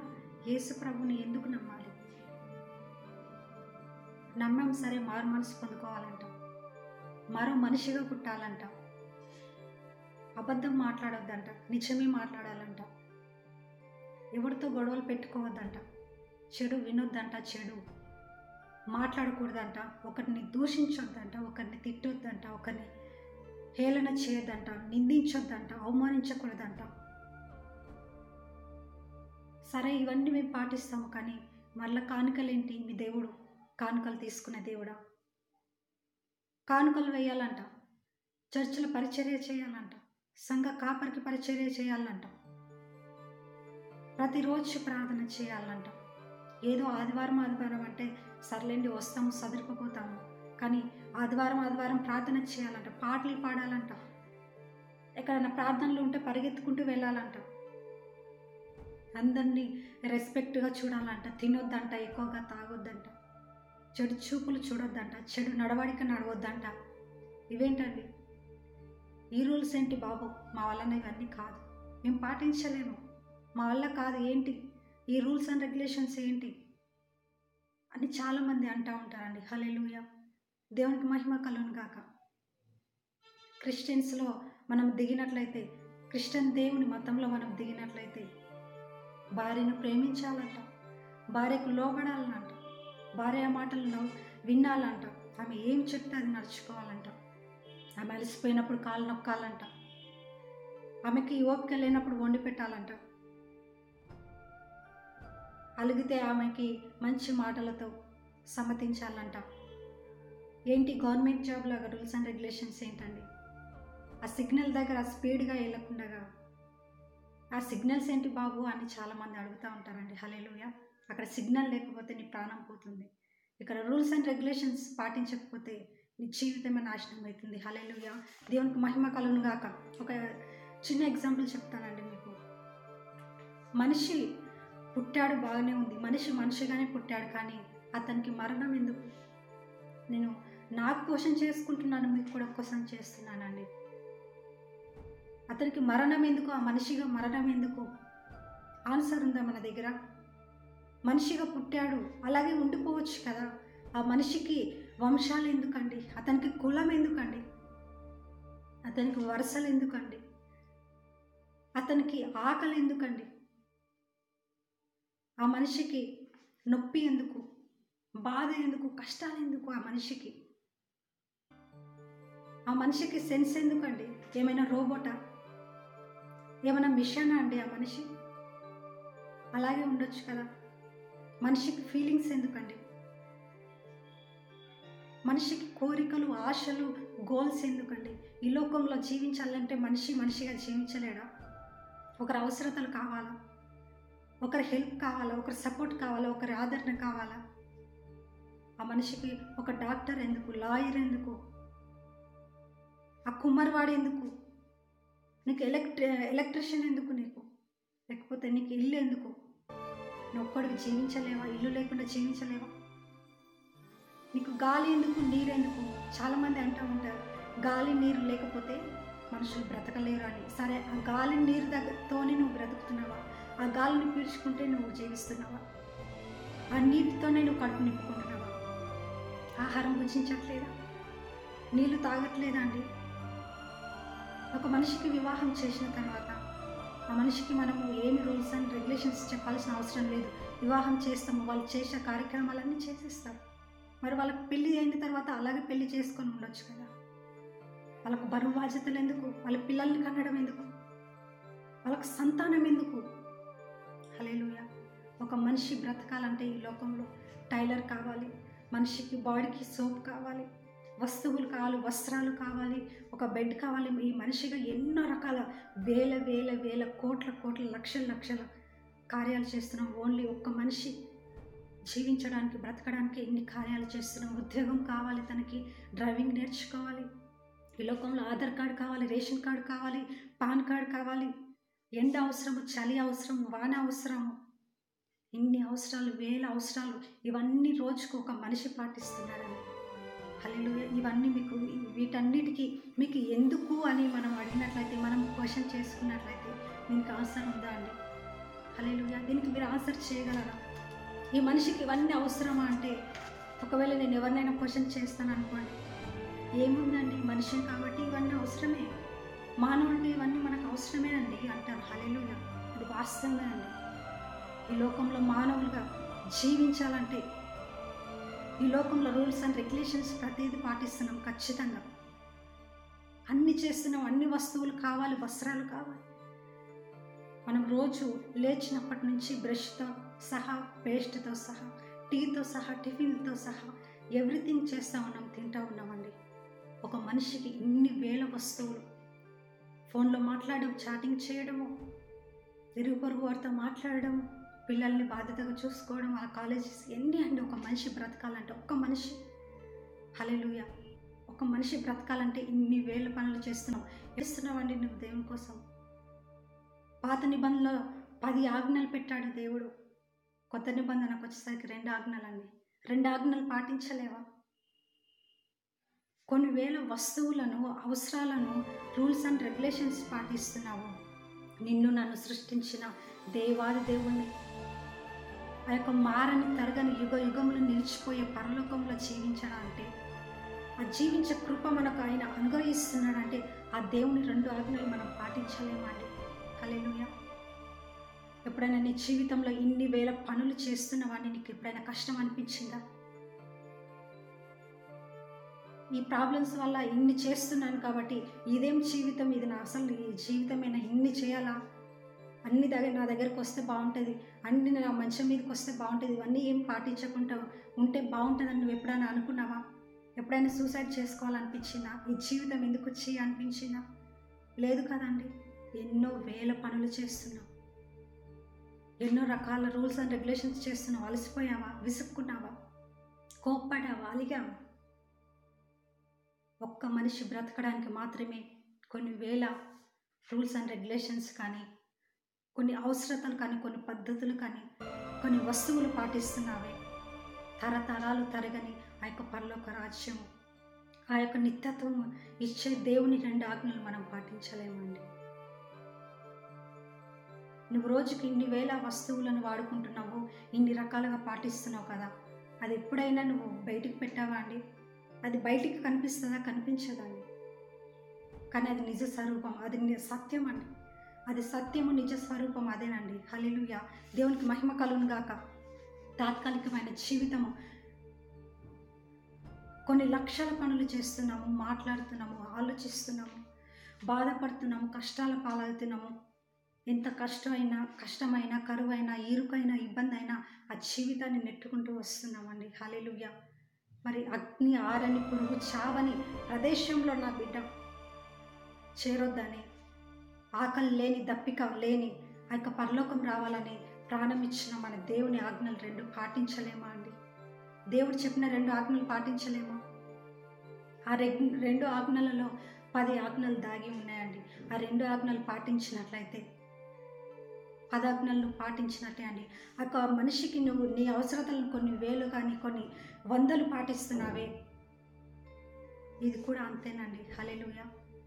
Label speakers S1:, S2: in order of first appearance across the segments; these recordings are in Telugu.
S1: యేసు ప్రభుని ఎందుకు నమ్మాలి నమ్మం సరే మారు మనసు పొందుకోవాలంట మరో మనిషిగా పుట్టాలంట అబద్ధం మాట్లాడొద్దంట నిజమే మాట్లాడాలంట ఎవరితో గొడవలు పెట్టుకోవద్దంట చెడు వినొద్దంట చెడు మాట్లాడకూడదంట ఒకరిని దూషించొద్దంట ఒకరిని తిట్టొద్దంట ఒకరిని హేళన చేయొద్దంట నిందించొద్దంట అవమానించకూడదంట సరే ఇవన్నీ మేము పాటిస్తాము కానీ మళ్ళీ కానుకలేంటి మీ దేవుడు కానుకలు తీసుకునే దేవుడా కానుకలు వేయాలంట చర్చిలో పరిచర్య చేయాలంట సంఘ కాపరికి పరిచర్య చేయాలంట ప్రతిరోజు ప్రార్థన చేయాలంట ఏదో ఆదివారం ఆదివారం అంటే సర్లేండి వస్తాము సదురుకుపోతాము కానీ ఆదివారం ఆదివారం ప్రార్థన చేయాలంట పాటలు పాడాలంట ఎక్కడైనా ప్రార్థనలు ఉంటే పరిగెత్తుకుంటూ వెళ్ళాలంట అందరినీ రెస్పెక్ట్గా చూడాలంట తినొద్దంట ఎక్కువగా తాగొద్దంట చెడు చూపులు చూడొద్దంట చెడు నడవడిక నడవద్దంట ఇవేంటండి ఈ రూల్స్ ఏంటి బాబు మా వలన ఇవన్నీ కాదు మేము పాటించలేము మా వల్ల కాదు ఏంటి ఈ రూల్స్ అండ్ రెగ్యులేషన్స్ ఏంటి అని చాలామంది అంటూ ఉంటారండి హలెలుయ దేవునికి మహిమ కలును గాక క్రిస్టియన్స్లో మనం దిగినట్లయితే క్రిస్టియన్ దేవుని మతంలో మనం దిగినట్లయితే భార్యను ప్రేమించాలంట భార్యకు లోబడాలంట భార్య మాటలను వినాలంట ఆమె ఏం చెప్తే అది నడుచుకోవాలంట ఆమె అలసిపోయినప్పుడు కాలు నొక్కాలంట ఆమెకి ఓపిక లేనప్పుడు వండి పెట్టాలంట అలిగితే ఆమెకి మంచి మాటలతో సమ్మతించాలంట ఏంటి గవర్నమెంట్ జాబ్ లాగా రూల్స్ అండ్ రెగ్యులేషన్స్ ఏంటండి ఆ సిగ్నల్ దగ్గర స్పీడ్గా వెళ్ళకుండా ఆ సిగ్నల్స్ ఏంటి బాబు అని చాలామంది అడుగుతూ ఉంటారండి హలేలుయ అక్కడ సిగ్నల్ లేకపోతే నీ ప్రాణం పోతుంది ఇక్కడ రూల్స్ అండ్ రెగ్యులేషన్స్ పాటించకపోతే నీ జీవితమే నాశనం అవుతుంది హలేలుయ దేవునికి మహిమ కలును గాక ఒక చిన్న ఎగ్జాంపుల్ చెప్తానండి మీకు మనిషి పుట్టాడు బాగానే ఉంది మనిషి మనిషిగానే పుట్టాడు కానీ అతనికి మరణం ఎందుకు నేను నాకు క్వశ్చన్ చేసుకుంటున్నాను మీకు కూడా క్వశ్చన్ చేస్తున్నానండి అతనికి మరణం ఎందుకు ఆ మనిషిగా మరణం ఎందుకు ఆన్సర్ ఉందా మన దగ్గర మనిషిగా పుట్టాడు అలాగే ఉండిపోవచ్చు కదా ఆ మనిషికి వంశాలు ఎందుకండి అతనికి కులం ఎందుకండి అతనికి వరుసలు ఎందుకండి అతనికి ఆకలి ఎందుకండి ఆ మనిషికి నొప్పి ఎందుకు బాధ ఎందుకు కష్టాలు ఎందుకు ఆ మనిషికి ఆ మనిషికి సెన్స్ ఎందుకండి ఏమైనా రోబోటా ఏమైనా మిషన్ అండి ఆ మనిషి అలాగే ఉండొచ్చు కదా మనిషికి ఫీలింగ్స్ ఎందుకండి మనిషికి కోరికలు ఆశలు గోల్స్ ఎందుకండి ఈ లోకంలో జీవించాలంటే మనిషి మనిషిగా జీవించలేడా ఒకరి అవసరతలు కావాలా ఒకరి హెల్ప్ కావాలా ఒకరి సపోర్ట్ కావాలా ఒకరి ఆదరణ కావాలా ఆ మనిషికి ఒక డాక్టర్ ఎందుకు లాయర్ ఎందుకు ఆ కుమ్మరివాడు ఎందుకు నీకు ఎలక్ట్రి ఎలక్ట్రిషియన్ ఎందుకు నీకు లేకపోతే నీకు ఇల్లు ఎందుకు నువ్వు ఒక్కడికి జీవించలేవా ఇల్లు లేకుండా జీవించలేవా నీకు గాలి ఎందుకు నీరు ఎందుకు చాలామంది అంటూ ఉంటారు గాలి నీరు లేకపోతే మనుషులు బ్రతకలేరు అని సరే ఆ గాలి నీరు దగ్గరతోనే నువ్వు బ్రతుకుతున్నావా ఆ గాలిని పీల్చుకుంటే నువ్వు జీవిస్తున్నావా ఆ నీటితోనే నువ్వు కడుపు నింపుకుంటున్నావా ఆహారం భుజించట్లేదా నీళ్లు తాగట్లేదా అండి ఒక మనిషికి వివాహం చేసిన తర్వాత ఆ మనిషికి మనము ఏమి రూల్స్ అండ్ రెగ్యులేషన్స్ చెప్పాల్సిన అవసరం లేదు వివాహం చేస్తాము వాళ్ళు చేసే కార్యక్రమాలన్నీ చేసేస్తారు మరి వాళ్ళకి పెళ్ళి అయిన తర్వాత అలాగే పెళ్లి చేసుకొని ఉండొచ్చు కదా వాళ్ళకు బరువు బాధ్యతలు ఎందుకు వాళ్ళ పిల్లల్ని కనడం ఎందుకు వాళ్ళకు సంతానం ఎందుకు హలేలుయ ఒక మనిషి బ్రతకాలంటే ఈ లోకంలో టైలర్ కావాలి మనిషికి బాడీకి సోప్ కావాలి వస్తువులు కావాలి వస్త్రాలు కావాలి ఒక బెడ్ కావాలి ఈ మనిషిగా ఎన్నో రకాల వేల వేల వేల కోట్ల కోట్ల లక్షల లక్షల కార్యాలు చేస్తున్నాం ఓన్లీ ఒక్క మనిషి జీవించడానికి బ్రతకడానికి ఎన్ని కార్యాలు చేస్తున్నాం ఉద్యోగం కావాలి తనకి డ్రైవింగ్ నేర్చుకోవాలి ఈ లోకంలో ఆధార్ కార్డు కావాలి రేషన్ కార్డు కావాలి పాన్ కార్డు కావాలి ఎండ అవసరము చలి అవసరం వాన అవసరము ఇన్ని అవసరాలు వేల అవసరాలు ఇవన్నీ రోజుకు ఒక మనిషి పాటిస్తున్నాడండి హలో ఇవన్నీ మీకు వీటన్నిటికీ మీకు ఎందుకు అని మనం అడిగినట్లయితే మనం క్వశ్చన్ చేసుకున్నట్లయితే దీనికి ఆన్సర్ ఉందా అండి హల్లెలూయా దీనికి మీరు ఆన్సర్ చేయగలరా ఈ మనిషికి ఇవన్నీ అవసరమా అంటే ఒకవేళ నేను ఎవరినైనా క్వశ్చన్ చేస్తాను అనుకోండి ఏముందండి మనిషిని కాబట్టి ఇవన్నీ అవసరమే మానవుడికి ఇవన్నీ మనకు అవసరమేనండి అంటారు హల్లెలూయా అది వాస్తవమే అండి ఈ లోకంలో మానవులుగా జీవించాలంటే ఈ లోకంలో రూల్స్ అండ్ రెగ్యులేషన్స్ ప్రతిదీ పాటిస్తున్నాం ఖచ్చితంగా అన్ని చేస్తున్నాం అన్ని వస్తువులు కావాలి వస్త్రాలు కావాలి మనం రోజు లేచినప్పటి నుంచి బ్రష్తో సహా పేస్ట్తో సహా టీతో సహా టిఫిన్తో సహా ఎవ్రీథింగ్ చేస్తూ ఉన్నాం తింటూ ఉన్నామండి ఒక మనిషికి ఇన్ని వేల వస్తువులు ఫోన్లో మాట్లాడడం చాటింగ్ చేయడము ఇరుగు పొరుగు వారితో మాట్లాడడం పిల్లల్ని బాధ్యతగా చూసుకోవడం ఆ కాలేజెస్ ఎన్ని అండి ఒక మనిషి బ్రతకాలంటే ఒక్క మనిషి హలెలుయ ఒక మనిషి బ్రతకాలంటే ఇన్ని వేల పనులు చేస్తున్నాం చేస్తున్నావండి నువ్వు దేవుని కోసం పాత నిబంధనలో పది ఆజ్ఞలు పెట్టాడు దేవుడు కొత్త నిబంధనకు వచ్చేసరికి రెండు ఆజ్ఞలండి రెండు ఆజ్ఞలు పాటించలేవా కొన్ని వేల వస్తువులను అవసరాలను రూల్స్ అండ్ రెగ్యులేషన్స్ పాటిస్తున్నావు నిన్ను నన్ను సృష్టించిన దేవాది దేవుణ్ణి ఆ యొక్క మారని తరగని యుగ యుగములు నిలిచిపోయే పరలోకంలో జీవించడం అంటే ఆ జీవించే కృప మనకు ఆయన అనుగ్రహిస్తున్నాడంటే ఆ దేవుని రెండు ఆజ్ఞలు మనం పాటించలేమండి హల్లెలూయా ఎప్పుడైనా నీ జీవితంలో ఇన్ని వేల పనులు చేస్తున్నావని నీకు ఎప్పుడైనా కష్టం అనిపించిందా ఈ ప్రాబ్లమ్స్ వల్ల ఇన్ని చేస్తున్నాను కాబట్టి ఇదేం జీవితం ఇది నా అసలు ఈ జీవితమేనా ఇన్ని చేయాలా అన్ని దగ్గర నా దగ్గరకు వస్తే బాగుంటుంది అన్ని నా మంచం మీదకి వస్తే బాగుంటుంది ఇవన్నీ ఏం పాటించకుండా ఉంటే బాగుంటుందని నువ్వు ఎప్పుడైనా అనుకున్నావా ఎప్పుడైనా సూసైడ్ చేసుకోవాలనిపించిందా ఈ జీవితం ఎందుకు వచ్చి అనిపించిందా లేదు కదండి ఎన్నో వేల పనులు చేస్తున్నావు ఎన్నో రకాల రూల్స్ అండ్ రెగ్యులేషన్స్ చేస్తున్నావు అలసిపోయావా విసుక్కున్నావా కోప్పడావా అలిగావా ఒక్క మనిషి బ్రతకడానికి మాత్రమే కొన్ని వేల రూల్స్ అండ్ రెగ్యులేషన్స్ కానీ కొన్ని అవసరతలు కానీ కొన్ని పద్ధతులు కానీ కొన్ని వస్తువులు పాటిస్తున్నావే తరతరాలు తరగని ఆ యొక్క పరలోక రాజ్యము ఆ యొక్క నిత్యత్వము ఇచ్చే దేవుని రెండు ఆజ్ఞలు మనం పాటించలేమండి నువ్వు రోజుకి ఇన్ని వేల వస్తువులను వాడుకుంటున్నావు ఇన్ని రకాలుగా పాటిస్తున్నావు కదా అది ఎప్పుడైనా నువ్వు బయటికి పెట్టావా అండి అది బయటికి కనిపిస్తుందా కనిపించదా అండి కానీ అది నిజ స్వరూపం అది ని- సత్యం అండి అది సత్యము నిజ స్వరూపం అదేనండి హల్లెలూయా దేవునికి మహిమ కలుగును గాక తాత్కాలికమైన జీవితము కొన్ని లక్షల పనులు చేస్తున్నాము మాట్లాడుతున్నాము ఆలోచిస్తున్నాము బాధపడుతున్నాము కష్టాల పాలవుతున్నాము ఎంత కష్టమైనా కష్టమైనా కరువైనా ఇరుకైనా ఇబ్బంది అయినా ఆ జీవితాన్ని నెట్టుకుంటూ వస్తున్నామండి హల్లెలూయా మరి అగ్ని ఆరని పురుగు చావని ప్రదేశంలో నా బిడ్డ చేరొద్దని ఆకలి లేని దప్పిక లేని ఆ యొక్క పరలోకం రావాలని ప్రాణం ఇచ్చిన మన దేవుని ఆజ్ఞలు రెండు పాటించలేమా అండి దేవుడు చెప్పిన రెండు ఆజ్ఞలు పాటించలేమా ఆ రెగ్- రెండు ఆజ్ఞలలో పది ఆజ్ఞలు దాగి ఉన్నాయండి ఆ రెండు ఆజ్ఞలు పాటించినట్లయితే పదాజ్ఞలను పాటించినట్టే అండి ఆ యొక్క మనిషికి నువ్వు నీ అవసరతలను కొన్ని వేలు కానీ కొన్ని వందలు పాటిస్తున్నావే ఇది కూడా అంతేనండి హల్లెలూయా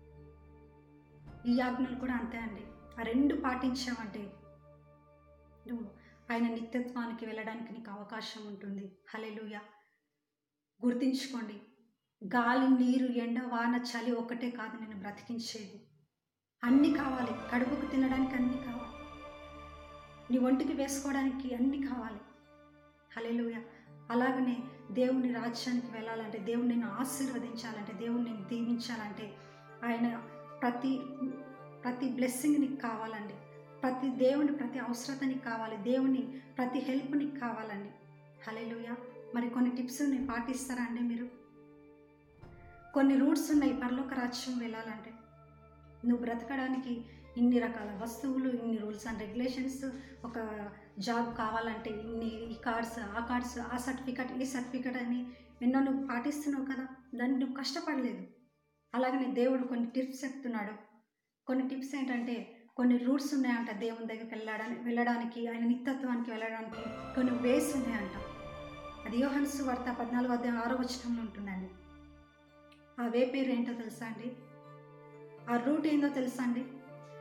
S1: ఈ ఆజ్ఞలు కూడా అంతే అండి ఆ రెండు పాటించావంటే నువ్వు ఆయన నిత్యత్వానికి వెళ్ళడానికి నీకు అవకాశం ఉంటుంది హల్లెలూయా గుర్తించుకోండి గాలి నీరు ఎండ వాన చలి ఒకటే కాదు నేను బ్రతికించేది అన్నీ కావాలి కడుపుకు తినడానికి అన్నీ కావాలి నీ ఒంటికి వేసుకోవడానికి అన్నీ కావాలి హల్లెలూయా అలాగనే దేవుని రాజ్యానికి వెళ్ళాలంటే దేవుని నేను ఆశీర్వదించాలంటే దేవుని నేను దీవించాలంటే ఆయన ప్రతి ప్రతి బ్లెస్సింగ్ నీకు కావాలండి ప్రతి దేవుని ప్రతి అవసరత నీకు కావాలి దేవుని ప్రతి హెల్ప్ నీకు కావాలండి హల్లెలూయ మరి కొన్ని టిప్స్ నేను పాటిస్తారా అండి మీరు కొన్ని రూట్స్ ఉన్నాయి పరలోక రాజ్యం వెళ్ళాలంటే నువ్వు బ్రతకడానికి ఇన్ని రకాల వస్తువులు ఇన్ని రూల్స్ అండ్ రెగ్యులేషన్స్ ఒక జాబ్ కావాలంటే ఇన్ని ఈ కార్డ్స్ ఆ కార్డ్స్ ఆ సర్టిఫికెట్ ఈ సర్టిఫికెట్ అని ఎన్నో నువ్వు పాటిస్తున్నావు కదా దాన్ని నువ్వు కష్టపడలేదు అలాగనే దేవుడు కొన్ని టిప్స్ చెప్తున్నాడు కొన్ని టిప్స్ ఏంటంటే కొన్ని రూట్స్ ఉన్నాయంట దేవుని దగ్గరికి వెళ్ళడానికి వెళ్ళడానికి ఆయన నిత్యత్వానికి వెళ్ళడానికి కొన్ని వేస్ ఉన్నాయంట అది యోహన్స్ వార్త పద్నాలుగు అధ్యాయం ఆరో వచనంలో ఉంటుందండి ఆ వే పేరు ఏంటో తెలుసా అండి ఆ రూట్ ఏందో తెలుసా అండి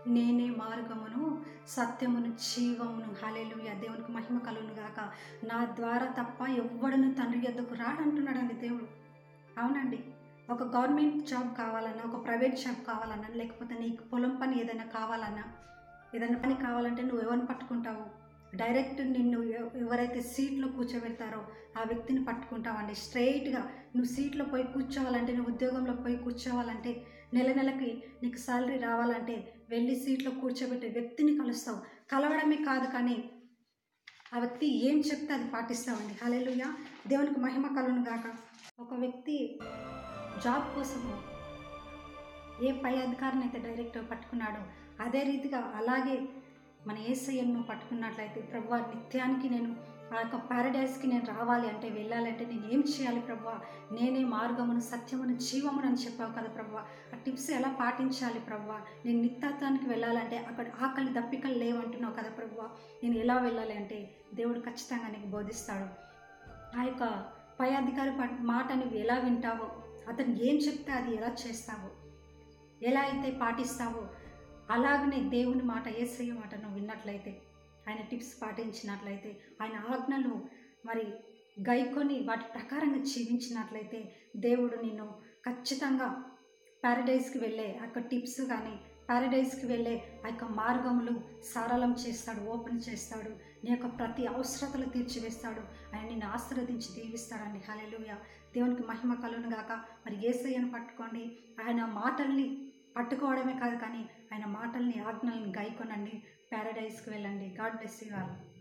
S1: నేనే మార్గమును సత్యమును జీవమును హలేలుయ దేవునికి మహిమ కలుగును గాక నా ద్వారా తప్ప ఎవ్వడును తండ్రి యొద్దకు రాడంటున్నాడండి దేవుడు అవునండి ఒక గవర్నమెంట్ జాబ్ కావాలన్నా ఒక ప్రైవేట్ జాబ్ కావాలన్నా లేకపోతే నీకు పొలం పని ఏదైనా కావాలన్నా ఏదైనా పని కావాలంటే నువ్వు ఎవరిని పట్టుకుంటావు డైరెక్ట్ నిన్ను ఎవ- ఎవరైతే సీట్లో కూర్చోబెడతారో ఆ వ్యక్తిని పట్టుకుంటావండి స్ట్రైట్గా నువ్వు సీట్లో పోయి కూర్చోవాలంటే నువ్వు ఉద్యోగంలో పోయి కూర్చోవాలంటే నెల నెలకి నీకు శాలరీ రావాలంటే వెళ్ళి సీట్లో కూర్చోబెట్టే వ్యక్తిని కలుస్తావు కలవడమే కాదు కానీ ఆ వ్యక్తి ఏం చెప్తే అది పాటిస్తామండి హల్లెలూయా దేవునికి మహిమ కలును గాక ఒక వ్యక్తి జాబ్ కోసము ఏ పై అధికారిని అయితే డైరెక్ట్ పట్టుకున్నాడో అదే రీతిగా అలాగే మన ఏసయ్యను పట్టుకున్నట్లయితే ప్రభు నిత్యానికి నేను ఆ యొక్క పారడైజ్కి నేను రావాలి అంటే వెళ్ళాలంటే నేను ఏం చేయాలి ప్రభు నేనే మార్గమును సత్యమును జీవమును అని చెప్పావు కదా ప్రభు ఆ టిప్స్ ఎలా పాటించాలి ప్రభు నేను నిత్యత్వానికి వెళ్ళాలంటే అక్కడ ఆకలి దప్పికలు లేవంటున్నావు కదా ప్రభు నేను ఎలా వెళ్ళాలి అంటే దేవుడు ఖచ్చితంగా నీకు బోధిస్తాడు ఆ యొక్క పై అధికారి ప- మాట నువ్వు ఎలా వింటావో అతను ఏం చెప్తే అది ఎలా చేస్తావో ఎలా అయితే పాటిస్తావో అలాగనే దేవుని మాట ఏసయ్య మాట నువ్వు విన్నట్లయితే ఆయన టిప్స్ పాటించినట్లయితే ఆయన ఆజ్ఞలు మరి గైకొని వాటి ప్రకారంగా జీవించినట్లయితే దేవుడు నిన్ను ఖచ్చితంగా ప్యారడైజ్కి వెళ్ళే ఆ యొక్క టిప్స్ కానీ ప్యారడైజ్కి వెళ్ళే ఆ యొక్క మార్గములు సరళం చేస్తాడు ఓపెన్ చేస్తాడు నీ యొక్క ప్రతి అవసరతలు తీర్చివేస్తాడు ఆయన నిన్ను ఆశీర్వదించి దీవిస్తాడండి హల్లెలూయా దేవునికి మహిమ కలును గాక మరి ఏసయ్యను పట్టుకోండి ఆయన మాటల్ని పట్టుకోవడమే కాదు కానీ ఆయన మాటల్ని ఆజ్ఞల్ని గైకొనండి ప్యారడైజ్కి వెళ్ళండి గాడ్ బ్లెస్ యూ ఆల్